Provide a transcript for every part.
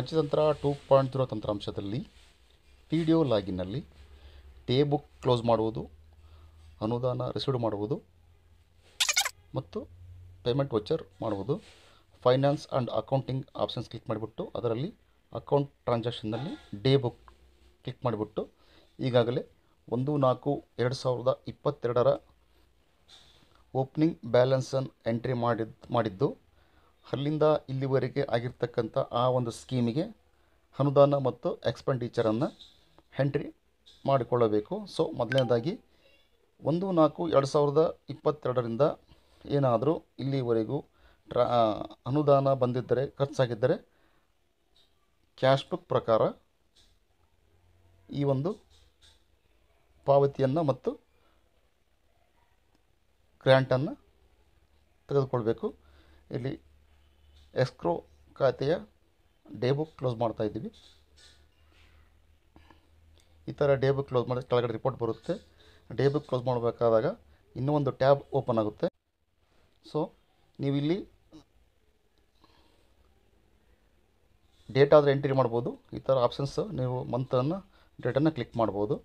Panchatantra two point zero ತಂತ್ರಾಂಶದಲ್ಲಿ P D O ಲಾಗಿನ್ನಲ್ಲಿ day book close ಮಾಡುವುದು ಅನುದಾನ ರಿಸೀವ್ ಮಾಡುವುದು ಮತ್ತು ಪೇಮೆಂಟ್ ವಚರ್ ಮಾಡುವುದು finance and accounting options click ಮಾಡಿಬಿಟ್ಟು ಅದರಲ್ಲಿ ಅಕೌಂಟ್ ಟ್ರಾನ್ಸಾಕ್ಷನ್ನಲ್ಲಿ ಡೇ ಬುಕ್ ಕ್ಲಿಕ್ ಮಾಡಿಬಿಟ್ಟು ಈಗಾಗಲೇ ಒಂದು ನಾಲ್ಕು ಎರಡು ಸಾವಿರದ ಇಪ್ಪತ್ತೆರಡರ ಓಪ್ನಿಂಗ್ ಬ್ಯಾಲೆನ್ಸನ್ನು ಎಂಟ್ರಿ ಮಾಡಿದ್ ಮಾಡಿದ್ದು ಅಲ್ಲಿಂದ ಇಲ್ಲಿವರೆಗೆ ಆಗಿರ್ತಕ್ಕಂಥ ಆ ಒಂದು ಸ್ಕೀಮಿಗೆ ಅನುದಾನ ಮತ್ತು ಎಕ್ಸ್ಪೆಂಡಿಚರನ್ನು ಎಂಟ್ರಿ ಮಾಡಿಕೊಳ್ಳಬೇಕು ಸೊ ಮೊದಲನೇದಾಗಿ ಒಂದು ನಾಲ್ಕು ಎರಡು ಸಾವಿರದ ಇಪ್ಪತ್ತೆರಡರಿಂದ ಏನಾದರೂ ಇಲ್ಲಿವರೆಗೂ ಟ್ರಾ ಅನುದಾನ ಬಂದಿದ್ದರೆ ಖರ್ಚಾಗಿದ್ದರೆ ಕ್ಯಾಶ್ ಬುಕ್ ಪ್ರಕಾರ ಈ ಒಂದು ಪಾವತಿಯನ್ನು ಮತ್ತು ಗ್ರ್ಯಾಂಟನ್ನು ತೆಗೆದುಕೊಳ್ಬೇಕು ಇಲ್ಲಿ ಎಸ್ಕ್ರೋ ಖಾತೆಯ ಡೇ ಬುಕ್ ಕ್ಲೋಸ್ ಮಾಡ್ತಾ ಇದ್ದೀವಿ ಈ ಥರ ಡೇ ಬುಕ್ ಕ್ಲೋಸ್ ಮಾಡಿದ್ರೆ ಕೆಳಗಡೆ ರಿಪೋರ್ಟ್ ಬರುತ್ತೆ ಡೇ ಬುಕ್ ಕ್ಲೋಸ್ ಮಾಡಬೇಕಾದಾಗ ಇನ್ನೂ ಒಂದು ಟ್ಯಾಬ್ ಓಪನ್ ಆಗುತ್ತೆ ಸೊ ನೀವು ಇಲ್ಲಿ ಡೇಟ್ ಆದರೆ ಎಂಟ್ರಿ ಮಾಡ್ಬೋದು ಈ ಥರ ಆಪ್ಷನ್ಸ್ ನೀವು ಮಂತನ್ನು ಡೇಟನ್ನು ಕ್ಲಿಕ್ ಮಾಡ್ಬೋದು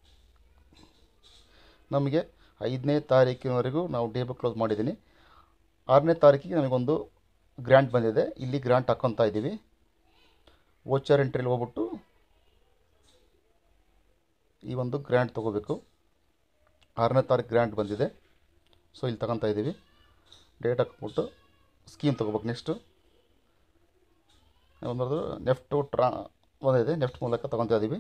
ನಮಗೆ ಐದನೇ ತಾರೀಕಿನವರೆಗೂ ನಾವು ಡೇ ಬುಕ್ ಕ್ಲೋಸ್ ಮಾಡಿದ್ದೀನಿ ಆರನೇ ತಾರೀಕಿಗೆ ನಮಗೊಂದು ಗ್ರ್ಯಾಂಟ್ ಬಂದಿದೆ ಇಲ್ಲಿ ಗ್ರ್ಯಾಂಟ್ ಹಾಕ್ಕೊತಾ ಇದ್ದೀವಿ ವೋಚರ್ ಎಂಟ್ರಿಲಿ ಹೋಗ್ಬಿಟ್ಟು ಈ ಒಂದು ಗ್ರ್ಯಾಂಟ್ ತೊಗೋಬೇಕು ಆರನೇ ತಾರೀಕು ಗ್ರ್ಯಾಂಟ್ ಬಂದಿದೆ ಸೊ ಇಲ್ಲಿ ತಗೊತಾ ಇದ್ದೀವಿ ಡೇಟ್ ಹಾಕ್ಬಿಟ್ಟು ಸ್ಕೀಮ್ ತೊಗೋಬೇಕು ನೆಕ್ಸ್ಟು ಒಂದು ನೆಫ್ಟು ಟ್ರಾ ಒಂದಿದೆ ನೆಫ್ಟ್ ಮೂಲಕ ತೊಗೊತಾ ಇದ್ದೀವಿ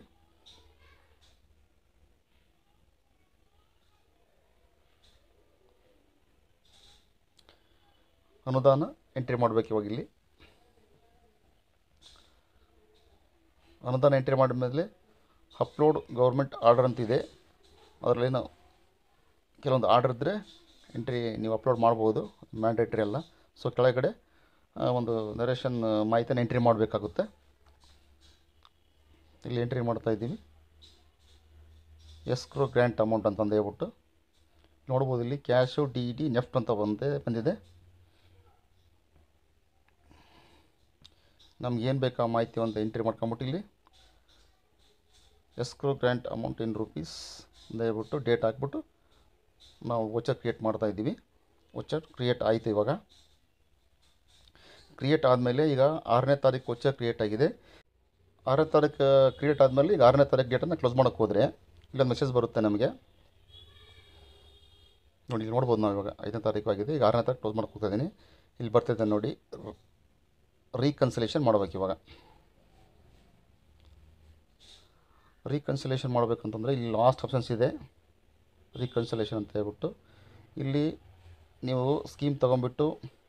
ಅನುದಾನ ಎಂಟ್ರಿ ಮಾಡಬೇಕು ಇವಾಗ ಇಲ್ಲಿ ಅನುದಾನ ಎಂಟ್ರಿ ಮಾಡಿದ ಮೇಲೆ ಅಪ್ಲೋಡ್ ಗೌರ್ಮೆಂಟ್ ಆರ್ಡರ್ ಅಂತಿದೆ ಅದರಲ್ಲಿ ನಾವು ಕೆಲವೊಂದು ಆರ್ಡರ್ ಇದ್ದರೆ ಎಂಟ್ರಿ ನೀವು ಅಪ್ಲೋಡ್ ಮಾಡ್ಬೋದು ಮ್ಯಾಂಡೇಟ್ರಿ ಅಲ್ಲ ಸೊ ಕೆಳಗಡೆ ಆ, ಒಂದು ನರೇಷನ್ ಮಾಹಿತಿನ ಎಂಟ್ರಿ ಮಾಡಬೇಕಾಗುತ್ತೆ ಇಲ್ಲಿ ಎಂಟ್ರಿ ಮಾಡ್ತಾ ಇದ್ದೀವಿ ಎಸ್ಕ್ರೋ ಗ್ರ್ಯಾಂಟ್ ಅಮೌಂಟ್ ಅಂತಂದು ಹೇಳ್ಬಿಟ್ಟು ನೋಡ್ಬೋದು ಇಲ್ಲಿ ಕ್ಯಾಶು ಡಿ ಡಿ ನೆಫ್ಟ್ ಅಂತ ಬಂದೆ ಬಂದಿದೆ ನಮ್ಗೆ ಏನು ಬೇಕು ಆ ಮಾಹಿತಿ ಅಂತ ಎಂಟ್ರಿ ಮಾಡ್ಕೊಂಬಿಟ್ಟು ಇಲ್ಲಿ escrow grant amount in rupees ಅಂತ ಹೇಳ್ಬಿಟ್ಟು ಡೇಟ್ ಹಾಕ್ಬಿಟ್ಟು ನಾವು ವಚರ್ ಕ್ರಿಯೇಟ್ ಮಾಡ್ತಾ ಇದ್ದೀವಿ ವಚರ್ ಕ್ರಿಯೇಟ್ ಆಯಿತು ಇವಾಗ ಕ್ರಿಯೇಟ್ ಆದಮೇಲೆ ಈಗ ಆರನೇ ತಾರೀಕು ವಚರ್ ಕ್ರಿಯೇಟ್ ಆಗಿದೆ ಆರನೇ ತಾರೀಕು ಕ್ರಿಯೇಟ್ ಆದಮೇಲೆ ಈಗ ಆರನೇ ತಾರೀಕು ಡೇಟನ್ನು ಕ್ಲೋಸ್ ಮಾಡೋಕ್ಕೆ ಹೋದರೆ ಇಲ್ಲೊಂದು ಮೆಸೇಜ್ ಬರುತ್ತೆ ನಮಗೆ ನೋಡಿ ಇಲ್ಲಿ ನೋಡ್ಬೋದು ನಾವು ಇವಾಗ ಐದನೇ ತಾರೀಕು ಆಗಿದೆ ಈಗ ಆರನೇ ತಾರೀಕು ಕ್ಲೋಸ್ ಮಾಡೋಕೆ ಹೋಗ್ತಾ ಇದ್ದೀನಿ ಇಲ್ಲಿ ಬರ್ತಿದೆ ನೋಡಿ ರೀಕನ್ಸಲೇಷನ್ ಮಾಡ್ಬೇಕು ಇವಾಗ ರೀಕನ್ಸಲೇಷನ್ ಮಾಡಬೇಕಂತಂದರೆ ಇಲ್ಲಿ ಲಾಸ್ಟ್ ಆಪ್ಷನ್ಸ್ ಇದೆ ರೀಕನ್ಸಲೇಷನ್ ಅಂತ ಹೇಳ್ಬಿಟ್ಟು ಇಲ್ಲಿ ನೀವು ಸ್ಕೀಮ್ ತೊಗೊಂಬಿಟ್ಟು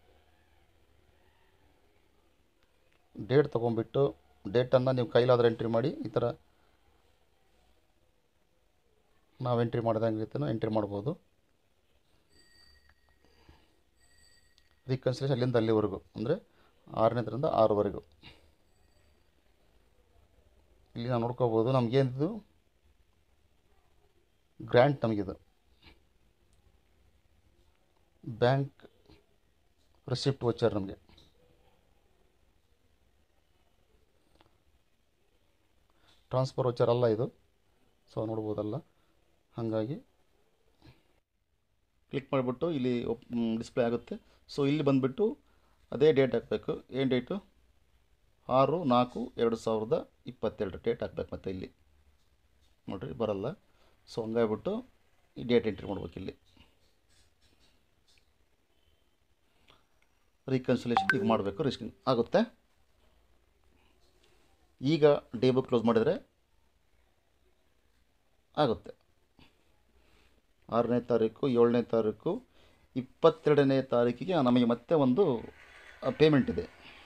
ಡೇಟ್ ತೊಗೊಂಬಿಟ್ಟು ಡೇಟನ್ನು ನೀವು ಕೈಲಾದ್ರೆ ಎಂಟ್ರಿ ಮಾಡಿ ಈ ಥರ ನಾವು ಎಂಟ್ರಿ ಮಾಡಿದಂಗಿರ್ತೇನೋ ಎಂಟ್ರಿ ಮಾಡ್ಬೋದು ರೀಕನ್ಸಿಲೇಷನ್ ಅಲ್ಲಿಂದ ಅಲ್ಲಿವರೆಗೂ ಅಂದರೆ ಆರನೇದರಿಂದ ಆರವರೆಗೂ ಇಲ್ಲಿ ನಾವು ನೋಡ್ಕೋಬೋದು ನಮಗೇನಿದು ಗ್ರ್ಯಾಂಟ್ ನಮಗಿದು ಬ್ಯಾಂಕ್ ರಿಸಿಪ್ಟ್ ವಚರ್ ನಮಗೆ ಟ್ರಾನ್ಸ್ಫರ್ ವಚರ್ ಅಲ್ಲ ಇದು ಸೊ ನೋಡ್ಬೋದಲ್ಲ ಹಾಗಾಗಿ ಕ್ಲಿಕ್ ಮಾಡಿಬಿಟ್ಟು ಇಲ್ಲಿ ಡಿಸ್ಪ್ಲೇ ಆಗುತ್ತೆ ಸೊ ಇಲ್ಲಿ ಬಂದುಬಿಟ್ಟು ಅದೇ ಡೇಟ್ ಹಾಕಬೇಕು ಏನು ಡೇಟು ಆರು ನಾಲ್ಕು ಎರಡು ಸಾವಿರದ ಇಪ್ಪತ್ತೆರಡು ಡೇಟ್ ಹಾಕ್ಬೇಕು ಮತ್ತೆ ಇಲ್ಲಿ ನೋಡಿರಿ ಬರಲ್ಲ ಸೊ ಹಂಗಾಗ್ಬಿಟ್ಟು ಈ ಡೇಟ್ ಎಂಟ್ರಿ ಮಾಡ್ಬೇಕು ಇಲ್ಲಿ ರೀಕನ್ಸಿಲೇಷನ್ ಈಗ ಮಾಡಬೇಕು ರಿಸ್ಕ್ ಆಗುತ್ತೆ ಈಗ ಡೇ ಬುಕ್ ಕ್ಲೋಸ್ ಮಾಡಿದರೆ ಆಗುತ್ತೆ ಆರನೇ ತಾರೀಕು ಏಳನೇ ತಾರೀಕು ಇಪ್ಪತ್ತೆರಡನೇ ತಾರೀಕಿಗೆ ನಮಗೆ ಮತ್ತೆ ಒಂದು ಪೇಮೆಂಟ್ ಇದೆ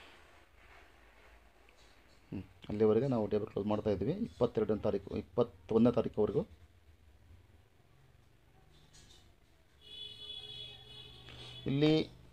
ಹ್ಮ್. ಅಲ್ಲಿವರೆಗೆ ನಾವು ಡೇಬಲ್ ಕ್ಲೋಸ್ ಮಾಡ್ತಾ ಇದ್ವಿ ಇಪ್ಪತ್ತೆರಡನೇ ತಾರೀಕು ಇಪ್ಪತ್ತೊಂದನೇ ತಾರೀಕುವರೆಗೂ ಇಲ್ಲಿ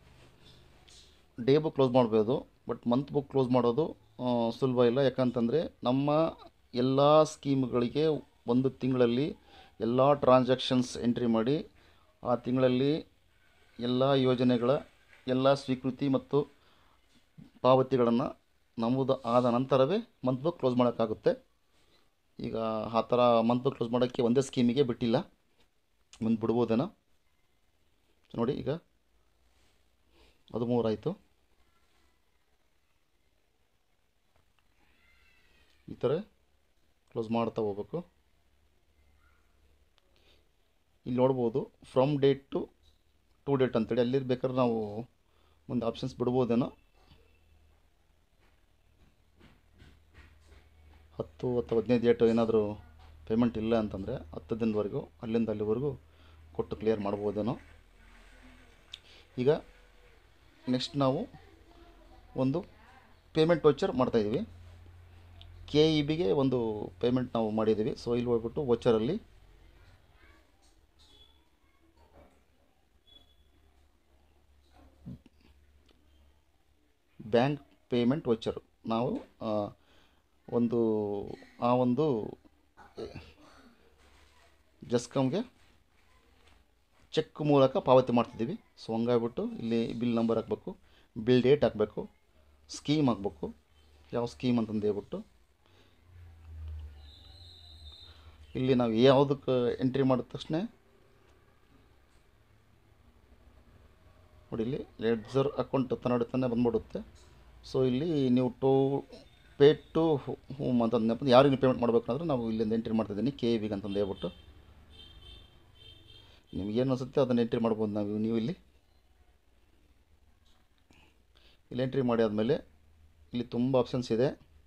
ಡೇ ಬುಕ್ ಕ್ಲೋಸ್ ಮಾಡ್ಬೋದು ಬಟ್ ಮಂತ್ ಬುಕ್ ಕ್ಲೋಸ್ ಮಾಡೋದು ಆ, ಸುಲಭ ಇಲ್ಲ ಯಾಕಂತಂದರೆ ನಮ್ಮ ಎಲ್ಲ ಸ್ಕೀಮ್ಗಳಿಗೆ ಒಂದು ತಿಂಗಳಲ್ಲಿ ಎಲ್ಲ ಟ್ರಾನ್ಸಾಕ್ಷನ್ಸ್ ಎಂಟ್ರಿ ಮಾಡಿ ಆ ತಿಂಗಳಲ್ಲಿ ಎಲ್ಲ ಯೋಜನೆಗಳ ಎಲ್ಲ ಸ್ವೀಕೃತಿ ಮತ್ತು ಪಾವತಿಗಳನ್ನು ನಮೂದು ಆದ ನಂತರವೇ ಮಂತ್ ಬುಕ್ ಕ್ಲೋಸ್ ಮಾಡೋಕ್ಕಾಗುತ್ತೆ ಈಗ ಆ ಥರ ಮಂತ್ ಬುಕ್ ಕ್ಲೋಸ್ ಮಾಡೋಕ್ಕೆ ಒಂದೇ ಸ್ಕೀಮಿಗೆ ಬಿಟ್ಟಿಲ್ಲ ಮುಂದೆ ಬಿಡ್ಬೋದೇನೋ ನೋಡಿ ಈಗ ಹದಿಮೂರು ಆಯಿತು ಈ ಥರ ಕ್ಲೋಸ್ ಮಾಡ್ತಾ ಹೋಗ್ಬೇಕು ಇಲ್ಲಿ ನೋಡ್ಬೋದು from date to to date ಅಂತೇಳಿ ಅಲ್ಲಿ ಬೇಕಾದ್ರೆ ನಾವು ಮುಂದೆ ಆಪ್ಷನ್ಸ್ ಬಿಡ್ಬೋದೇನೋ ಹತ್ತು ಅಥವಾ ಹದಿನೈದು ಡೇಟು ಏನಾದರೂ ಪೇಮೆಂಟ್ ಇಲ್ಲ ಅಂತಂದರೆ ಹತ್ತು ದಿನದವರೆಗೂ ಅಲ್ಲಿಂದ ಅಲ್ಲಿವರೆಗೂ ಕೊಟ್ಟು ಕ್ಲಿಯರ್ ಮಾಡ್ಬೋದೇನೋ ಈಗ ನೆಕ್ಸ್ಟ್ ನಾವು ಒಂದು ಪೇಮೆಂಟ್ ವೋಚರ್ ಮಾಡ್ತಾಯಿದ್ದೀವಿ ಕೆ ಇ ಬಿಗೆ ಒಂದು ಪೇಮೆಂಟ್ ನಾವು ಮಾಡಿದ್ದೀವಿ ಸೊ ಇಲ್ಲಿ ಹೋಗ್ಬಿಟ್ಟು ವೋಚರಲ್ಲಿ ಬ್ಯಾಂಕ್ ಪೇಮೆಂಟ್ ವೋಚರ್ ನಾವು ಆ, ಒಂದು ಆ ಒಂದು ಜಸ್ಕಾಮ್ಗೆ ಚೆಕ್ ಮೂಲಕ ಪಾವತಿ ಮಾಡ್ತಿದ್ದೀವಿ ಸೊ ಹಂಗಾಗ್ಬಿಟ್ಟು ಇಲ್ಲಿ ಬಿಲ್ ನಂಬರ್ ಹಾಕಬೇಕು ಬಿಲ್ ಡೇಟ್ ಹಾಕಬೇಕು ಸ್ಕೀಮ್ ಹಾಕಬೇಕು ಯಾವ ಸ್ಕೀಮ್ ಅಂತಂದು ಹೇಳ್ಬಿಟ್ಟು ಇಲ್ಲಿ ನಾವು ಯಾವುದಕ್ಕೆ ಎಂಟ್ರಿ ಮಾಡಿದ ತಕ್ಷಣ ನೋಡಿ ಇಲ್ಲಿ ಲೆಡ್ಜರ್ ಅಕೌಂಟ್ ತನ್ನಡೆ ತಾನೇ ಬಂದ್ಬಿಡುತ್ತೆ ಸೊ ಇಲ್ಲಿ ನೀವು ಟು ಪೇ ಟು ಹೋಮ್ ಅಂತ ಅಂದ್ನಪ್ಪ ಯಾರಿಗೆ ಪೇಮೆಂಟ್ ಮಾಡಬೇಕು ಅಂದರೆ ನಾವು ಇಲ್ಲಿಂದ ಎಂಟ್ರಿ ಮಾಡ್ತಿದ್ದೀನಿ ಕೆ ವಿಗೆ ಅಂತಂದು ಹೇಳ್ಬಿಟ್ಟು ನಿಮ್ಗೇನು ಅನಿಸುತ್ತೆ ಅದನ್ನು ಎಂಟ್ರಿ ಮಾಡ್ಬೋದು ನಾವು ನೀವು ಇಲ್ಲಿ ಇಲ್ಲಿ ಎಂಟ್ರಿ ಮಾಡಿ ಆದಮೇಲೆ ಇಲ್ಲಿ ತುಂಬ ಆಪ್ಷನ್ಸ್ ಇದೆ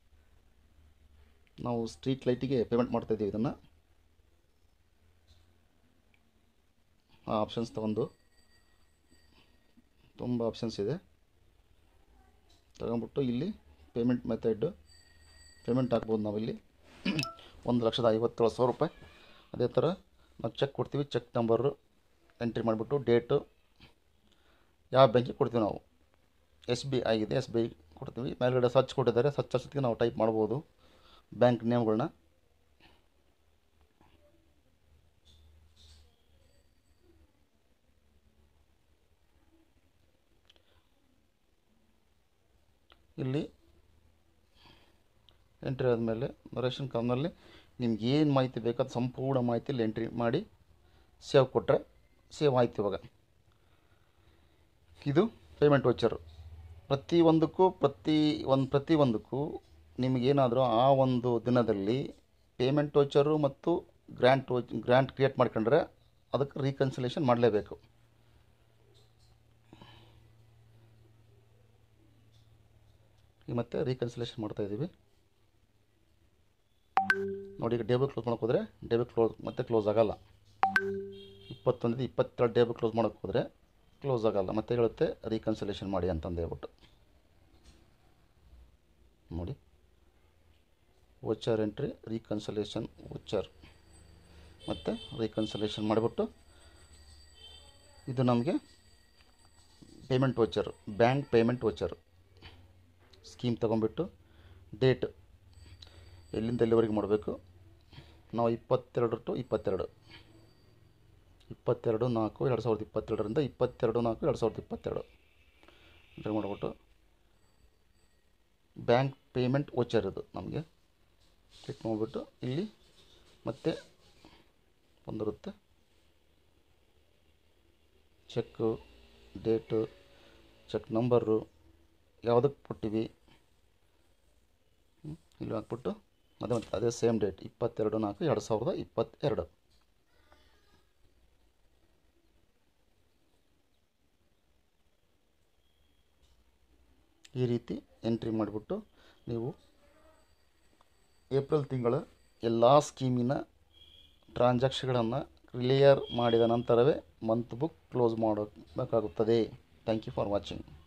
ನಾವು ಸ್ಟ್ರೀಟ್ ಲೈಟಿಗೆ ಪೇಮೆಂಟ್ ಮಾಡ್ತಾಯಿದ್ದೀವಿ ಇದನ್ನು ಆ ಆಪ್ಷನ್ಸ್ ತಗೊಂಡು ತುಂಬ ಆಪ್ಷನ್ಸ್ ಇದೆ ತಗೊಂಬಿಟ್ಟು ಇಲ್ಲಿ ಪೇಮೆಂಟ್ ಮೆಥಡ್ ಪೇಮೆಂಟ್ ಹಾಕ್ಬೋದು ನಾವಿಲ್ಲಿ ಒಂದು ಲಕ್ಷದ ಐವತ್ತೇಳು ಸಾವಿರ ರೂಪಾಯಿ ಅದೇ ಥರ ನಾವು ಚೆಕ್ ಕೊಡ್ತೀವಿ ಚೆಕ್ ನಂಬರು ಎಂಟ್ರಿ ಮಾಡಿಬಿಟ್ಟು ಡೇಟು ಯಾವ ಬ್ಯಾಂಕಿಗೆ ಕೊಡ್ತೀವಿ ನಾವು ಎಸ್ ಬಿ ಐ ಇದೆ ಎಸ್ ಬಿ ಐ ಕೊಡ್ತೀವಿ ಮೇಲ್ಗಡೆ ಸರ್ಚ್ ಕೊಟ್ಟಿದ್ದಾರೆ ಸರ್ಚ್ ಅಷ್ಟೊತ್ತಿಗೆ ನಾವು ಟೈಪ್ ಮಾಡ್ಬೋದು ಬ್ಯಾಂಕ್ ನೇಮ್ಗಳನ್ನ ಇಲ್ಲಿ ಎಂಟ್ರಿ ಆದಮೇಲೆ ರೇಷನ್ ಕಾರ್ಡ್ನಲ್ಲಿ ನಿಮ್ಗೆ ಏನು ಮಾಹಿತಿ ಬೇಕೋ ಅದು ಸಂಪೂರ್ಣ ಮಾಹಿತಿ ಇಲ್ಲಿ ಎಂಟ್ರಿ ಮಾಡಿ ಸೇವ್ ಕೊಟ್ಟರೆ ಸೇವ್ ಆಯ್ತು ಇವಾಗ ಇದು ಪೇಮೆಂಟ್ ವೋಚರು ಪ್ರತಿಯೊಂದಕ್ಕೂ ಪ್ರತಿ ಒಂದು ಪ್ರತಿಯೊಂದಕ್ಕೂ ನಿಮಗೇನಾದರೂ ಆ ಒಂದು ದಿನದಲ್ಲಿ ಪೇಮೆಂಟ್ ವೋಚರು ಮತ್ತು ಗ್ರ್ಯಾಂಟ್ ವೋಚ್ ಗ್ರ್ಯಾಂಟ್ ಕ್ರಿಯೇಟ್ ಮಾಡ್ಕೊಂಡ್ರೆ ಅದಕ್ಕೆ ರೀಕನ್ಸಿಲೇಷನ್ ಮಾಡಲೇಬೇಕು ಈಗ ಮತ್ತೆ ರೀಕನ್ಸಿಲೇಷನ್ ಮಾಡ್ತಾಯಿದ್ದೀವಿ ನೋಡಿ ಈಗ ಡೇಬಲ್ ಕ್ಲೋಸ್ ಮಾಡೋಕೆ ಹೋದರೆ ಡೇಬಲ್ ಕ್ಲೋಸ್ ಮತ್ತೆ ಕ್ಲೋಸ್ ಆಗಲ್ಲ ಇಪ್ಪತ್ತೊಂದು ಇಪ್ಪತ್ತೆರಡು ಡೇಬಲ್ ಕ್ಲೋಸ್ ಮಾಡೋಕೆ ಹೋದರೆ ಕ್ಲೋಸ್ ಆಗಲ್ಲ ಮತ್ತೆ ಹೇಳುತ್ತೆ ರೀಕನ್ಸಿಲೇಷನ್ ಮಾಡಿ ಅಂತಂದು ಹೇಳ್ಬಿಟ್ಟು ನೋಡಿ ವೋಚರ್ ಎಂಟ್ರಿ ರೀಕನ್ಸಲೇಷನ್ ವೋಚರ್ ಮತ್ತು ರೀಕನ್ಸಲೇಷನ್ ಮಾಡಿಬಿಟ್ಟು ಇದು ನಮಗೆ payment voucher bank payment voucher scheme ತೊಗೊಂಬಿಟ್ಟು ಡೇಟ್ ಎಲ್ಲಿಂದ ಎಲ್ಲಿವರೆಗೆ ಮಾಡಬೇಕು ನಾವು ಇಪ್ಪತ್ತೆರಡು ಟು ಇಪ್ಪತ್ತೆರಡು ಇಪ್ಪತ್ತೆರಡು ನಾಲ್ಕು ಎರಡು ಸಾವಿರದ ಇಪ್ಪತ್ತೆರಡರಿಂದ ಇಪ್ಪತ್ತೆರಡು ನಾಲ್ಕು ಎರಡು ಸಾವಿರದ ಇಪ್ಪತ್ತೆರಡು ಎಂಟ್ರಿ ಮಾಡಿಬಿಟ್ಟು ಬ್ಯಾಂಕ್ ಪೇಮೆಂಟ್ ವೋಚರ್ ಇದು ನಮಗೆ ಕ್ಲಿಕ್ ಮಾಡಿಬಿಟ್ಟು ಇಲ್ಲಿ ಮತ್ತೆ ಬಂದಿರುತ್ತೆ ಚೆಕ್ಕು ಡೇಟು ಚೆಕ್ ನಂಬರು ಯಾವುದಕ್ಕೆ ಕೊಟ್ಟಿವಿ ಹ್ಮ್, ಇಲ್ಲಿ ಹಾಕ್ಬಿಟ್ಟು ಅದೇ ಮತ್ತೆ ಅದೇ ಸೇಮ್ ಡೇಟ್ ಇಪ್ಪತ್ತೆರಡು ನಾಲ್ಕು ಎರಡು ಸಾವಿರದ ಇಪ್ಪತ್ತೆರಡು ಈ ರೀತಿ ಎಂಟ್ರಿ ಮಾಡಿಬಿಟ್ಟು ನೀವು ಏಪ್ರಿಲ್ ತಿಂಗಳ ಎಲ್ಲ ಸ್ಕೀಮಿನ ಟ್ರಾನ್ಸಾಕ್ಷನ್ಗಳನ್ನು ಕ್ಲಿಯರ್ ಮಾಡಿದ ನಂತರವೇ ಮಂತ್ ಬುಕ್ ಕ್ಲೋಸ್ ಮಾಡಬೇಕಾಗುತ್ತದೆ ಥ್ಯಾಂಕ್ ಯು ಫಾರ್ ವಾಚಿಂಗ್